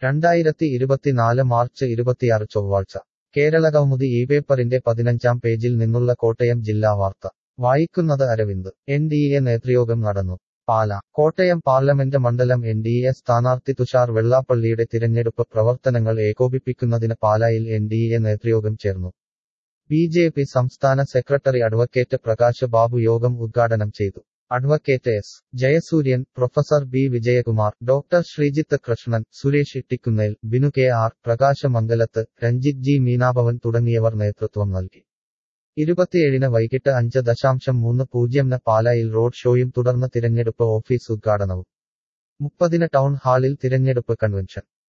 രണ്ടായിരത്തി ഇരുപത്തിനാല് മാർച്ച് ഇരുപത്തിയാറ് ചൊവ്വാഴ്ച കേരള കൗമുദി ഈ പേപ്പറിന്റെ പതിനഞ്ചാം പേജിൽ നിന്നുള്ള കോട്ടയം ജില്ലാ വാർത്ത വായിക്കുന്നത് അരവിന്ദ് എൻ ഡി എ നേതൃയോഗം നടന്നു പാല കോട്ടയം പാർലമെന്റ് മണ്ഡലം എൻ ഡി എ സ്ഥാനാർത്ഥി തുഷാർ വെള്ളാപ്പള്ളിയുടെ തിരഞ്ഞെടുപ്പ് പ്രവർത്തനങ്ങൾ ഏകോപിപ്പിക്കുന്നതിന് പാലായിൽ എൻ ഡി എ നേതൃയോഗം ചേർന്നു ബി ജെ പി സംസ്ഥാന സെക്രട്ടറി അഡ്വക്കേറ്റ് പ്രകാശ് ബാബു യോഗം ഉദ്ഘാടനം ചെയ്തു advocate S Jayasuryan professor B Vijayakumar doctor Sreejith Krishnan Suresh Ittikunnel Binu K R Prakasha Mangalath Ranjith G മീനാഭവൻ തുടങ്ങിയവർ നേതൃത്വം നൽകി ഇരുപത്തിയേഴിന് വൈകിട്ട് അഞ്ച് ദശാംശം മൂന്ന് പൂജ്യംന് പാലായിൽ റോഡ് ഷോയും തുടർന്ന് തിരഞ്ഞെടുപ്പ് ഓഫീസ് ഉദ്ഘാടനവും മുപ്പതിന് ടൗൺ ഹാളിൽ തിരഞ്ഞെടുപ്പ് കൺവെൻഷൻ